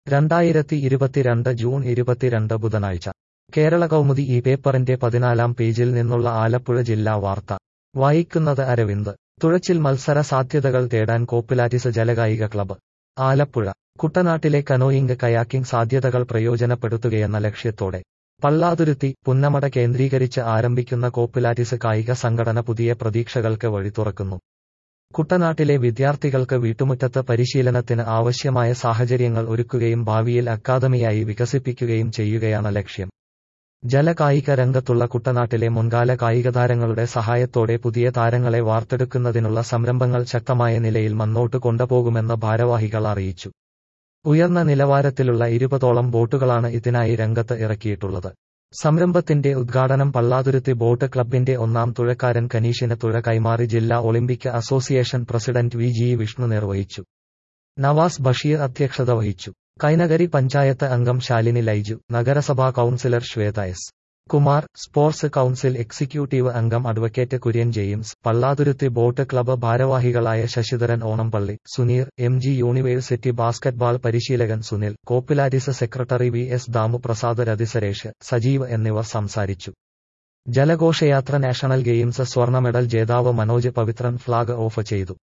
രണ്ടായിരത്തി ഇരുപത്തിരണ്ട് ജൂൺ ഇരുപത്തിരണ്ട് ബുധനാഴ്ച കേരള കൗമുദി ഈ പേപ്പറിന്റെ പതിനാലാം പേജിൽ നിന്നുള്ള ആലപ്പുഴ ജില്ലാ വാർത്ത വായിക്കുന്നത് അരവിന്ദ് തുഴച്ചിൽ മത്സര സാധ്യതകൾ തേടാൻ കോപ്പിലാറ്റിസ് ജലകായിക ക്ലബ്ബ് ആലപ്പുഴ കുട്ടനാട്ടിലെ കനോയിംഗ് കയാക്കിംഗ് സാധ്യതകൾ പ്രയോജനപ്പെടുത്തുകയെന്ന ലക്ഷ്യത്തോടെ പള്ളാതുരുത്തി പുന്നമട കേന്ദ്രീകരിച്ച് ആരംഭിക്കുന്ന കോപ്പിലാറ്റിസ് കായിക സംഘടന പുതിയ പ്രതീക്ഷകൾക്ക് വഴി തുറക്കുന്നു കുട്ടനാട്ടിലെ വിദ്യാർത്ഥികൾക്ക് വീട്ടുമുറ്റത്ത് പരിശീലനത്തിന് ആവശ്യമായ സാഹചര്യങ്ങൾ ഒരുക്കുകയും ഭാവിയിൽ അക്കാദമിയായി വികസിപ്പിക്കുകയും ചെയ്യുകയാണ് ലക്ഷ്യം ജലകായിക രംഗത്തുള്ള കുട്ടനാട്ടിലെ മുൻകാല കായികതാരങ്ങളുടെ സഹായത്തോടെ പുതിയ താരങ്ങളെ വാർത്തെടുക്കുന്നതിനുള്ള സംരംഭങ്ങൾ ശക്തമായ നിലയിൽ മുന്നോട്ട് കൊണ്ടുപോകുമെന്ന് ഭാരവാഹികൾ അറിയിച്ചു ഉയർന്ന നിലവാരത്തിലുള്ള ഇരുപതോളം ബോട്ടുകളാണ് ഇതിനായി രംഗത്ത് ഇറക്കിയിട്ടുള്ളത് സംരംഭത്തിന്റെ ഉദ്ഘാടനം പള്ളാതുരുത്തി ബോട്ട് ക്ലബിന്റെ ഒന്നാം തുഴക്കാരൻ കനീഷിന് തുഴ കൈമാറി ജില്ലാ olympic association president V G Vishnu നിർവഹിച്ചു നവാസ് ബഷീർ അധ്യക്ഷത വഹിച്ചു കൈനഗരി പഞ്ചായത്ത് അംഗം ശാലിനി ലൈജു നഗരസഭാ councillor Shweta S Kumar sports council executive അംഗം advocate Kurian James Pallathuruthi boat club ഭാരവാഹികളായ Sasidharan Onampally Suneer M G university basketball പരിശീലകൻ Sunil Koppilaris secretary V S Damuprasad Rathisaresh Sajeev എന്നിവർ സംസാരിച്ചു ജലഘോഷയാത്ര നാഷണൽ ഗെയിംസ് സ്വർണ്ണ മെഡൽ ജേതാവ് മനോജ് പവിത്രൻ ഫ്ളാഗ് ഓഫ് ചെയ്തു